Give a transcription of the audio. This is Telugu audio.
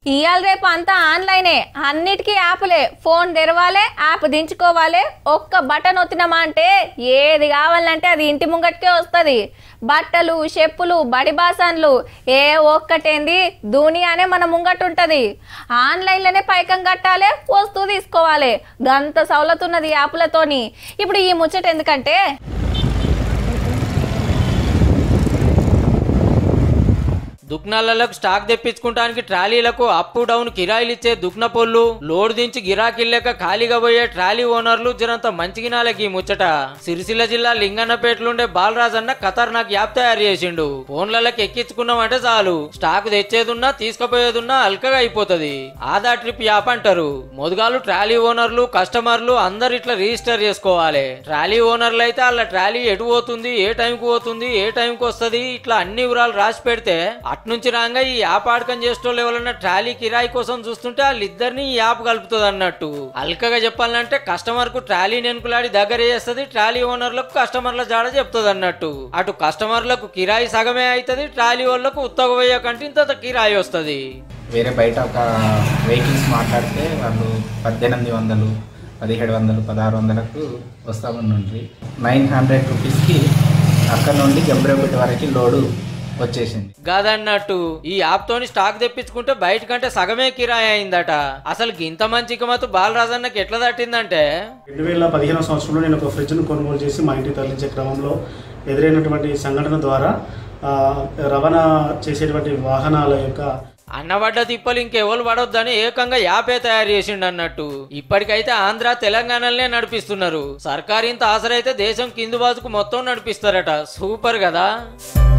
ఇవాళ రేపు అంతా ఆన్లైనే అన్నిటికీ యాప్లే ఫోన్ తెరవాలే యాప్ దించుకోవాలి ఒక్క బటన్ ఒత్తినామా అంటే ఏది కావాలంటే అది ఇంటి ముంగటికే వస్తుంది బట్టలు చెప్పులు బడి బాసన్లు ఏ ఒక్కటేంది దునియానే మన ముంగట ఉంటుంది ఆన్లైన్లోనే పైకం కట్టాలి వస్తువు తీసుకోవాలి గంత సౌలత్ ఉన్నది ఈ యాప్లతోని ఇప్పుడు ఈ ముచ్చట ఎందుకంటే దుక్నాలకు స్టాక్ తెప్పించుకుంటానికి ట్రాలీలకు అప్ డౌన్ కిరాయిలు ఇచ్చే దుక్న పొల్లు లోడ్ దించి గిరాకీలేక ఖాళీగా పోయే ట్రాలీ ఓనర్లు జరంత మంచిగినాలకి ఈ ముచ్చట సిరిసిల్ల జిల్లా లింగన్నపేటలుండే బాలరాజ్ అన్న ఖతర్నాక్ యాప్ తయారు చేసిండు ఫోన్లకి ఎక్కించుకున్నామంటే చాలు స్టాక్ తెచ్చేదున్నా తీసుకుపోయేదున్నా అల్కగా అయిపోతది ఆదా ట్రిప్ యాప్ అంటారు మొదగాలు ట్రాలీ ఓనర్లు కస్టమర్లు అందరు ఇట్లా రిజిస్టర్ చేసుకోవాలి ట్రాలీ ఓనర్లు అయితే వాళ్ళ ట్రాలీ ఎటు పోతుంది ఏ టైంకి పోతుంది ఏ టైంకి వస్తుంది ఇట్లా అన్ని వివరాలు రాసి పెడితే అట్నుంచి రాగా ఈ యాప్ ఆడకం చేసేటోళ్ళు ఎవరన్నా ట్రాలీ కిరాయి కోసం చూస్తుంటే వాళ్ళిద్దరిని ఈ యాప్ కలుపుతుంది అన్నట్టు అల్కగా చెప్పాలంటే కస్టమర్ కు ట్రాలీ నెనుకులాడి దగ్గర చేస్తుంది ట్రాలీ ఓనర్లకు కస్టమర్ల జాడ చెప్తుంది అన్నట్టు అటు కస్టమర్లకు కిరాయి సగమే అవుతుంది ట్రాలీ వాళ్ళకు ఉత్తగ పోయే కంటే ఇంత కిరాయి వస్తుంది వేరే బయట ఒక వెహికల్స్ మాట్లాడితే వాళ్ళు పద్దెనిమిది వందలు పదిహేడు వందలు పదహారు వందలకు వస్తామని నైన్ హండ్రెడ్ రూపీస్కి అక్కడ నుండి గంభీరపేట వరకు లోడు వచ్చేసింది కాదన్నట్టు ఈ యాప్ తోని స్టాక్ తెప్పించుకుంటే బయట కంటే సగమే కిరాయి అయిందట అసలు ఇంత మంచి ఇకమతు బాలరాజన్నకి ఎట్లా తట్టిందంటే రెండు వేల పదిహేను సంవత్సరంలో నేను ఒక ఫ్రిడ్జ్ను కొనుగోలు చేసి మా ఇంటికి తరలించే క్రమంలో ఎదురైనటువంటి సంఘటన ద్వారా ఆ, రవాణా చేసేటువంటి వాహనాల యొక్క అన్నబడ్డ తిప్పలు ఇంకెవరు పడొద్దని ఏకంగా యాపే తయారు చేసిండు అన్నట్టు ఇప్పటికైతే ఆంధ్ర తెలంగాణలనే నడిపిస్తున్నారు సర్కారు ఇంత ఆసరైతే దేశం కింది బాజుకు మొత్తం నడిపిస్తారట సూపర్ కదా